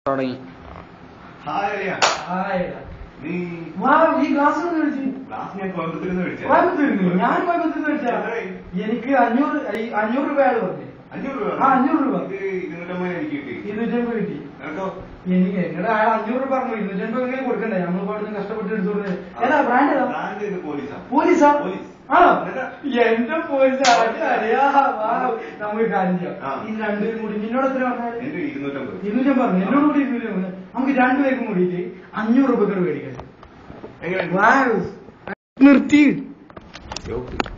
തുടങ്ങി ഹായ് അളിയ ആയില്ല. നീ വാ, ഈ ഗ്ലാസ് ഒന്ന് മേടിച്ച്. ക്ലാസ് ഞാൻ കോയമ്പത്തൂരിൽ നിന്ന് വിളിച്ചത് കോയമ്പത്തൂരിന്ന്? ഞാൻ കോയമ്പത്തൂരിന്ന് മേടിച്ചതാ. എത്രയായി? എനിക്ക് അഞ്ഞൂറ് ഈ അഞ്ഞൂറ് രൂപയാണ് പറഞ്ഞത് അഞ്ഞൂറ് രൂപ ആ, അഞ്ഞൂറ് രൂപ. ഇത് ഇരുന്നൂറ്റമ്പത് എനിക്ക് കിട്ടി ഇരുന്നൂറ്റമ്പത് കിട്ടി നിനക്കോ എനിക്ക് നിങ്ങളുടെ അയാൾ അഞ്ഞൂറ് രൂപ പറഞ്ഞു ഇരുന്നൂറ്റമ്പത് എങ്ങനെ കൊടുക്കണ്ടേ നമ്മളിപ്പോ അവിടുന്ന് കഷ്ടപ്പെട്ട് എടുത്തു കൊടുത്തത് ഏതാ ബ്രാൻഡ് ഏതാ ബ്രാൻഡ് ഇത് പോലീസാ പോലീസാ പോലീസ്. ആണോ എന്നിട്ട്? എന്റെ പോലീസ് അറിയാ നമുക്ക് കാര്യം ചെയ്യാം ആ. ഈ രണ്ടുപേരും കൂടി നിന്നോട് എത്ര പറഞ്ഞാല് എന്റെ ഇരുന്നൂറ്റമ്പത് ഇരുന്നൂറ്റമ്പത് പറഞ്ഞു എന്നോട് കൂടി ഇരുന്നൂറ്റമ്പത് നമുക്ക് രണ്ടുപേർക്കും കൂടിയിട്ട് അഞ്ഞൂറ് രൂപ മേടിക്കാം എങ്ങനെ വാവ്. നിർത്തി യോക്ക്.